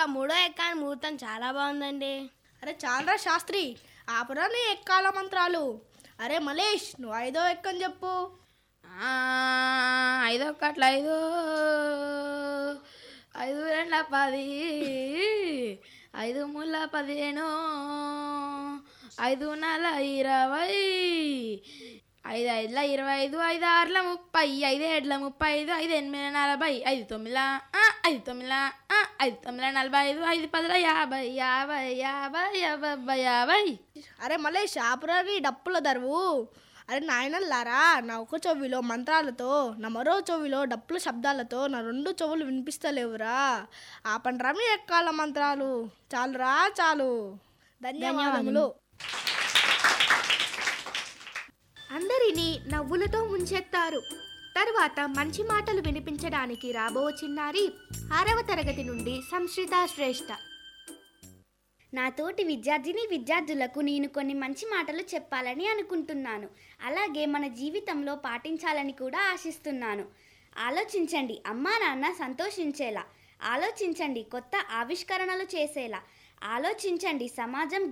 మూడో ఎక్కాని ముహూర్తం చాలా బాగుందండి అరే చాలరా శాస్త్రి ఆపరా నీ ఎక్కాల మంత్రాలు అరే మలేష్ నువ్వు ఐదో ఎక్కని చెప్పు ఆ, ఐదు ఒక్కట్ల ఐదు ఐదు రెండ్ల పది ఐదు ముళ్ళ పదిహేను ఐదు నెల ఇరవై ఐదు ఐదుల ఇరవై ఐదు ఐదు ఆరుల ముప్పై ఐదు ఏడుల ముప్పై ఐదు ఐదు ఎనిమిది నలభై ఐదు తొమ్మిదిల ఆ, ఐదు తొమ్మిదిల ఆ, ఐదు తొమ్మిదిల నలభై ఐదు ఐదు పదుల యాభై యాభై యాభై యాభై యాభై అరే మలేష్ ఆపరా నీ డప్పుల దరువు అరే నాయనల్లారా నా ఒక చెవిలో మంత్రాలతో నా మరో చెవిలో డప్పుల శబ్దాలతో నా రెండు చెవులు వినిపిస్తలేవురా ఆపండ్రా మీ ఎక్కాల మంత్రాలు చాలురా చాలు ధన్యవాదములు అందరినీ నవ్వులతో ముంచెత్తారు తర్వాత మంచి మాటలు వినిపించడానికి రాబో చిన్నారి ఆరవ తరగతి నుండి సంశ్రిత శ్రేష్ఠ నా తోటి విద్యార్థిని విద్యార్థులకు నేను కొన్ని మంచి మాటలు చెప్పాలని అనుకుంటున్నాను అలాగే మన జీవితంలో పాటించాలని కూడా ఆశిస్తున్నాను ఆలోచించండి అమ్మా నాన్న సంతోషించేలా ఆలోచించండి కొత్త ఆవిష్కరణలు చేసేలా ఆలోచించండి సమాజం